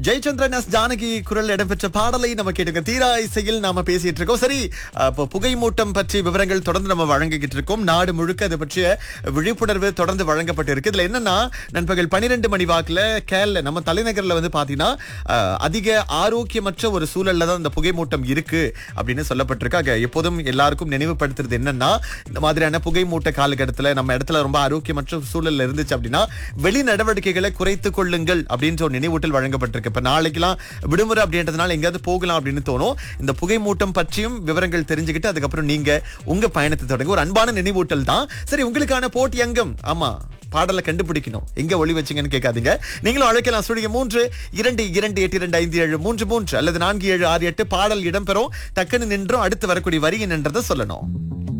Jayachandran S Janaki குரல் இடம்பெற்ற பாடலை நம்ம கேட்டுங்க தீரா இசையில் நாம பேசிட்டு இருக்கோம் சரி அஹ், இப்போ புகை மூட்டம் பற்றி விவரங்கள் தொடர்ந்து நம்ம வழங்கிக்கிட்டு இருக்கோம் நாடு முழுக்க அது பற்றிய விழிப்புணர்வு தொடர்ந்து வழங்கப்பட்டு இருக்கு இதுல என்னன்னா நண்பகல் பனிரெண்டு மணி வாக்குல கேரள நம்ம தலைநகர்ல வந்து பாத்தீங்கன்னா அஹ், அதிக ஆரோக்கியமற்ற ஒரு சூழல்ல தான் இந்த புகை மூட்டம் இருக்கு அப்படின்னு சொல்லப்பட்டிருக்கு ஆக எப்போதும் எல்லாருக்கும் நினைவுபடுத்துறது என்னன்னா இந்த மாதிரியான புகை மூட்ட காலகட்டத்துல நம்ம இடத்துல ரொம்ப ஆரோக்கியமற்ற சூழல்ல இருந்துச்சு அப்படின்னா வெளி நடவடிக்கைகளை குறைத்துக் கொள்ளுங்கள் அப்படின்ற ஒரு நினைவூட்டல் வழங்கப்பட்டிருக்கு இப்ப நாளைக்கெல்லாம் விடுமுறை அப்படின்றதுனால எங்கேயாவது போகலாம் அப்படின்னு தோணும் இந்த புகை மூட்டம் பற்றியும் விவரங்கள் தெரிஞ்சுக்கிட்டு அதுக்கப்புறம் நீங்க உங்க பயணத்தை தொடங்க ஒரு அன்பான நினைவூட்டல் தான் சரி உங்களுக்கான போட்டி அங்கம் ஆமா பாடலை கண்டுபிடிக்கணும் எங்க ஒளி வச்சீங்கன்னு கேட்காதீங்க நீங்களும் அழைக்கலாம் சுழிய மூன்று இரண்டு இரண்டு எட்டு இரண்டு ஐந்து ஏழு மூன்று மூன்று அல்லது நான்கு ஏழு ஆறு எட்டு பாடல் இடம்பெறும் டக்குன்னு நின்றும் அடுத்து வரக்கூடிய வரி என்னன்றதை சொல்லணும்